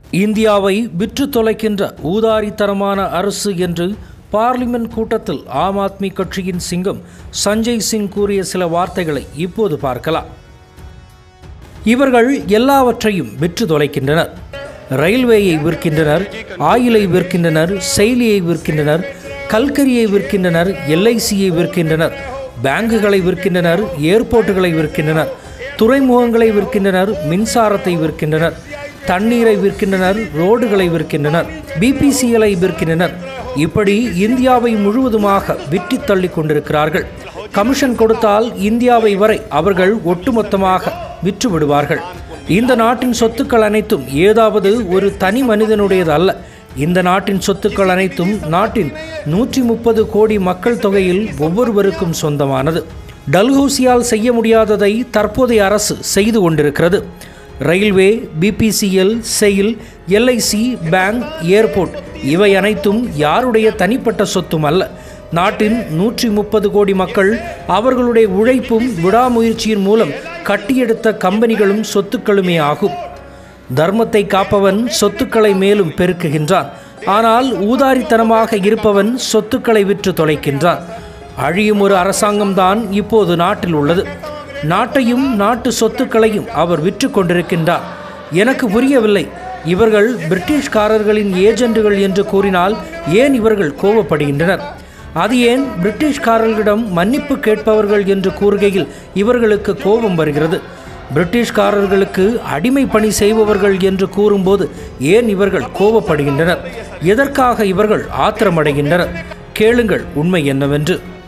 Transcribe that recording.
இந்தியாவை விற்று தொலைக்கின்ற ஊதாரித்தனமான அரசு என்று பார்லிமென்ட் கூட்டத்தில் ஆம் ஆத்மி கட்சியின் சிங்கம் சஞ்சய் சிங் கூறிய சில வார்த்தைகளை இப்போது பார்க்கலாம் இவர்கள் எல்லாவற்றையும் விற்று தொலைக்கின்றனர் ரயில்வேயை விற்கின்றனர் ஆயிலை விற்கின்றனர் செயலியை விற்கின்றனர் கல்கரியை விற்கின்றனர் எல்ஐசியை விற்கின்றனர் பேங்குகளை விற்கின்றனர் ஏர்போர்ட்டுகளை விற்கின்றனர் துறைமுகங்களை விற்கின்றனர் மின்சாரத்தை விற்கின்றனர் தண்ணீரை விற்கின்றனர் ரோடுகளை விற்கின்றனர் பிபிசிஎலை விற்கின்றனர் இப்படி இந்தியாவை முழுவதுமாக விற்றி தள்ளி கொண்டிருக்கிறார்கள் கமிஷன் கொடுத்தால் இந்தியாவை வரை அவர்கள் ஒட்டுமொத்தமாக விற்று விடுவார்கள் இந்த நாட்டின் சொத்துக்கள் அனைத்தும் ஏதாவது ஒரு தனி மனிதனுடையது அல்ல இந்த நாட்டின் சொத்துக்கள் அனைத்தும் நாட்டின் நூற்றி முப்பது கோடி மக்கள் தொகையில் ஒவ்வொருவருக்கும் சொந்தமானது டல்ஹௌசியால் செய்ய முடியாததை தற்போதைய அரசு செய்து கொண்டிருக்கிறது railway BPCL SAIL LIC bank airport இவை அனைத்தும் யாருடைய தனிப்பட்ட சொத்தும் அல்ல நாட்டின் நூற்றி முப்பது கோடி மக்கள் அவர்களுடைய உழைப்பும் விடாமுயற்சியின் மூலம் கட்டியெடுத்த கம்பெனிகளும் சொத்துக்களுமே ஆகும் தர்மத்தை காப்பவன் சொத்துக்களை மேலும் பெருக்குகின்றான் ஆனால் ஊதாரித்தனமாக இருப்பவன் சொத்துக்களை விற்று தொலைக்கின்றான் அழியும் ஒரு அரசாங்கம்தான் இப்போது நாட்டில் உள்ளது நாட்டையும் நாட்டு சொத்துக்களையும் அவர் விற்று கொண்டிருக்கின்றார் எனக்கு புரியவில்லை இவர்கள் பிரிட்டிஷ்காரர்களின் ஏஜென்ட்டுகள் என்று கூறினால் ஏன் இவர்கள் கோபப்படுகின்றனர் அது ஏன் பிரிட்டிஷ்காரர்களிடம் மன்னிப்பு கேட்பவர்கள் என்று கூறுகையில் இவர்களுக்கு கோபம் வருகிறது பிரிட்டிஷ்காரர்களுக்கு அடிமை பணி செய்பவர்கள் என்று கூறும்போது ஏன் இவர்கள் கோபப்படுகின்றனர் எதற்காக இவர்கள் ஆத்திரமடைகின்றனர் கேளுங்கள் உண்மை என்னவென்று